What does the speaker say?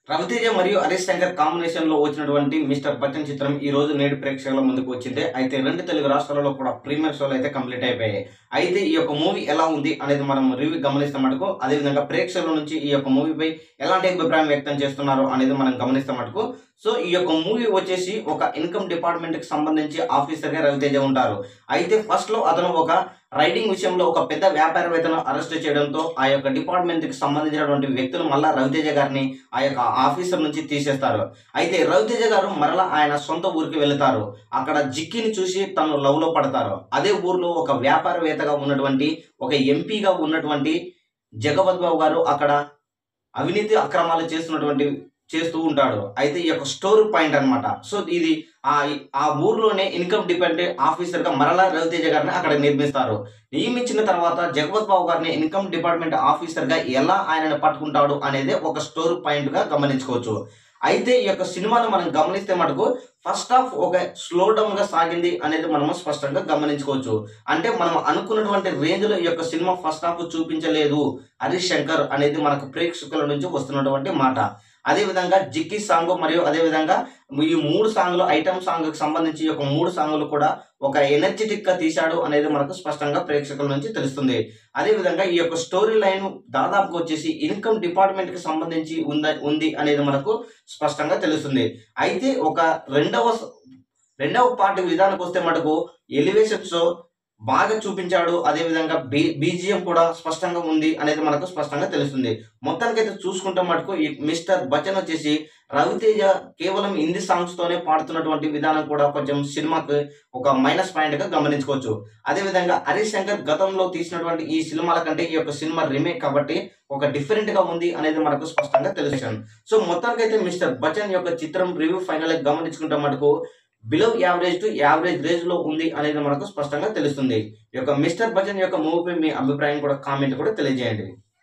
రవితేజ మరియు హరీష్ శంకర్ కాంబినేషన్ లో వచ్చినటువంటి మిస్టర్ బచ్చన్ చిత్రం ఈ రోజు నేడు ప్రేక్షకుల ముందుకు వచ్చింది అయితే రెండు తెలుగు రాష్ట్రాలలో కూడా ప్రీమియర్ షోలు అయితే కంప్లీట్ అయిపోయాయి అయితే ఈ యొక్క మూవీ ఎలా ఉంది అనేది మనం రివ్యూ గమనిస్తే మటుకు అదేవిధంగా ప్రేక్షకుల నుంచి ఈ యొక్క మూవీపై ఎలాంటి అభిప్రాయం వ్యక్తం చేస్తున్నారు అనేది మనం గమనిస్తే మటుకు సో ఈ యొక్క మూవీ వచ్చేసి ఒక ఇన్కమ్ డిపార్ట్మెంట్ కి సంబంధించి ఆఫీసర్ గా రవితేజ ఉంటారు అయితే ఫస్ట్ లో అతను ఒక రైడింగ్ విషయంలో ఒక పెద్ద వ్యాపారవేత్తను అరెస్ట్ చేయడంతో ఆ యొక్క డిపార్ట్మెంట్ కి సంబంధించినటువంటి వ్యక్తులు మళ్ళా రవితేజ గారిని ఆ యొక్క ఆఫీసర్ నుంచి తీసేస్తారు అయితే రవితేజ గారు మరలా ఆయన సొంత ఊరికి వెళతారు అక్కడ జిక్కిని చూసి తను లవ్ లో పడతారు అదే ఊర్లో ఒక వ్యాపారవేత్తగా ఉన్నటువంటి ఒక ఎంపీగా ఉన్నటువంటి జగపత్ బాబు గారు అక్కడ అవినీతి అక్రమాలు చేస్తున్నటువంటి చేస్తూ ఉంటాడు అయితే ఈ యొక్క స్టోర్ పాయింట్ అన్నమాట సో ఇది ఆ ఆ ఊర్లోనే ఇన్కమ్ డిపెండెంట్ ఆఫీసర్ గా మరలా రవితేజ గారిని అక్కడ నిర్మిస్తారు నియమించిన తర్వాత జగపత్ బాబు గారిని ఇన్కమ్ డిపార్ట్మెంట్ ఆఫీసర్ గా ఎలా ఆయనను పట్టుకుంటాడు అనేది ఒక స్టోర్ పాయింట్ గా గమనించుకోవచ్చు అయితే ఈ యొక్క సినిమాను మనం గమనిస్తే మటుకు ఫస్ట్ హాఫ్ ఒక స్లో డౌన్ గా సాగింది అనేది మనము స్పష్టంగా గమనించుకోవచ్చు అంటే మనం అనుకున్నటువంటి రేంజ్ లో ఈ యొక్క సినిమా ఫస్ట్ హాఫ్ చూపించలేదు హరీష్ శంకర్ అనేది మనకు ప్రేక్షకుల నుంచి వస్తున్నటువంటి మాట అదే విధంగా జిక్కి సాంగ్ మరియు అదే విధంగా ఈ మూడు సాంగ్లు ఐటమ్ సాంగ్ కి సంబంధించి ఈ యొక్క మూడు సాంగ్లు కూడా ఒక ఎనర్జెటిక్ గా తీశాడు అనేది మనకు స్పష్టంగా ప్రేక్షకుల నుంచి తెలుస్తుంది అదే విధంగా ఈ యొక్క స్టోరీ లైన్ దాదాపుగా వచ్చేసి ఇన్కమ్ డిపార్ట్మెంట్ కి సంబంధించి ఉంద ఉంది అనేది మనకు స్పష్టంగా తెలుస్తుంది అయితే ఒక రెండవ స- రెండవ పార్ట్ విధానికి వస్తే మటుకు ఎలివేషన్స్ బాగా చూపించాడు అదే విధంగా బీ బీజిఎం కూడా స్పష్టంగా ఉంది అనేది మనకు స్పష్టంగా తెలుస్తుంది మొత్తానికైతే చూసుకుంటే మటుకు ఈ మిస్టర్ బచ్చన్ వచ్చేసి రవితేజ కేవలం హిందీ సాంగ్స్ తోనే పాడుతున్నటువంటి విధానం కూడా కొంచెం సినిమాకి ఒక మైనస్ పాయింట్ గా గమనించుకోవచ్చు అదే విధంగా హరీష్ శంకర్ గతంలో తీసినటువంటి ఈ సినిమాల కంటే ఈ యొక్క సినిమా రీమేక్ కాబట్టి ఒక డిఫరెంట్ గా ఉంది అనేది మనకు స్పష్టంగా తెలుసు సో మొత్తానికైతే మిస్టర్ బచ్చన్ యొక్క చిత్రం రివ్యూ ఫైనల్ గమనించుకుంటే మటుకు below average to average range లో ఉంది అనేది మనకు స్పష్టంగా తెలుస్తుంది ఈ యొక్క మిస్టర్ బచ్చన్ యొక్క మూవీపై మీ అభిప్రాయం కూడా కామెంట్ కూడా తెలియజేయండి